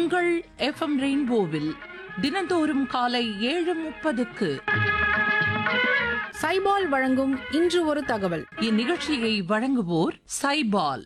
உங்கள் எஃப்எம் ரெயின்போவில் தினந்தோறும் காலை ஏழு முப்பதுக்கு சைபால் வழங்கும் இன்று ஒரு தகவல் இந்நிகழ்ச்சியை வழங்குவோர் சைபால்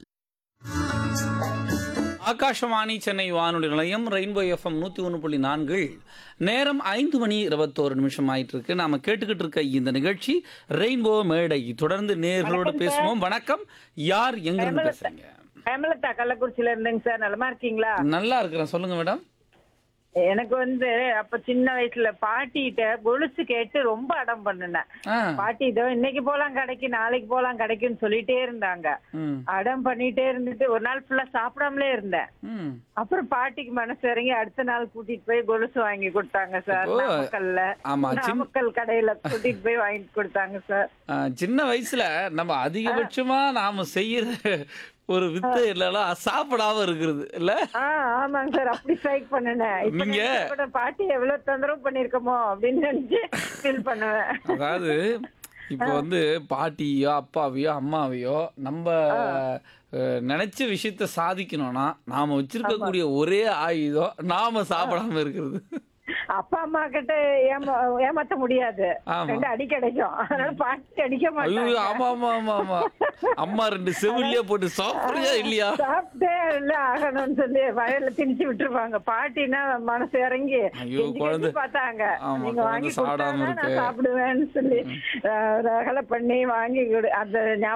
ஆகாஷவாணி சென்னை வானொலி நிலையம் ரெயின்போ எஃப்எம் நூற்றி ஒன்று புள்ளி நான்கில் நேரம் ஐந்து மணி இருபத்தோரு நிமிஷம் ஆயிட்டு இருக்கு நாம கேட்டுக்கிட்டு இருக்க இந்த நிகழ்ச்சி ரெயின்போ மேடை தொடர்ந்து நேர்களோடு பேசுவோம் வணக்கம் யார் எங்கிருந்து பேசுறீங்க ஹேமலதா கள்ளக்குறிச்சியில இருந்தேங்க சார் நலமா இருக்கீங்களா நல்லா இருக்கிறேன் சொல்லுங்க மேடம் எனக்கு வந்து அப்ப சின்ன வயசுல பாட்டிகிட்ட கொலுசு கேட்டு ரொம்ப அடம் பண்ணுனேன் ஆ பாட்டி இதோ இன்னைக்கு போலாம் கடைக்கு நாளைக்கு போலாம் கடைக்குன்னு சொல்லிட்டே இருந்தாங்க ம் அடம் பண்ணிட்டே இருந்துட்டு ஒரு நாள் ஃபுல்லா சாப்பிடாமலே இருந்தேன் ம் அப்புறம் பாட்டிக்கு மனசு இறங்கி அடுத்த நாள் கூட்டிட்டு போய் கொலுசு வாங்கி கொடுத்தாங்க சார் ஓ, நாமக்கல்ல ஆமா, சின்ன- நாமக்கல் கடையில கூட்டிட்டு போய் வாங்கி கொடுத்தாங்க சார் ஆ, சின்ன வயசுல நம்ம அதிகபட்சமா நாம செய்யற ஒரு வித்தை இல்லைன்னா சாப்பிடாம இருக்கிறது இல்ல ஆ ஆமாங்க சார் அப்படி ஸ்ட்ரைக் பண்ணுனேன் இப்ப நீங்க- நினைச்சா கூட பாட்டி எவ்வளவு தொந்தரவு பண்ணிருக்கோமோ அப்படின்னு நினைச்சு ஃபீல் பண்ணுவேன் அதாவது இப்போ வந்து பாட்டியோ அப்பாவையோ அம்மாவையோ நம்ம அஹ், நினைச்ச விஷயத்த சாதிக்கணும்னா நாம வச்சிருக்கக்கூடிய ஒரே ஆயுதம் நாம சாப்பிடாம இருக்கிறது அப்பா அம்மா கிட்ட ஏமா ஏமாத்த முடியாது ஆமா. ரெண்டு அடி கிடைக்கும் அதனால பாட்டி அடிக்க ஐயோ மாட்டாங்க ஆமா ஆமா ஆமா ஆமா அம்மா ரெண்டு செவிலியா போட்டு சாப்பிடுறியா இல்லையா சாப்பிட்டே இல்ல ஆகணும்னு சொல்லி வயல்ல திணிச்சு விட்டுருவாங்க பாட்டினா மனசு இறங்கி ஐயோ, கெஞ்சி குழந்தை- கெஞ்சி பார்த்தாங்க ஆமா, நீங்க குழந்தை வாங்கி சாப்பிடாம கொடுத்தாதான் இருக்கு. நான் சாப்பிடுவேன்னு சொல்லி அஹ், ரகலை பண்ணி வாங்கி கொடு அந்த ஞாபகம்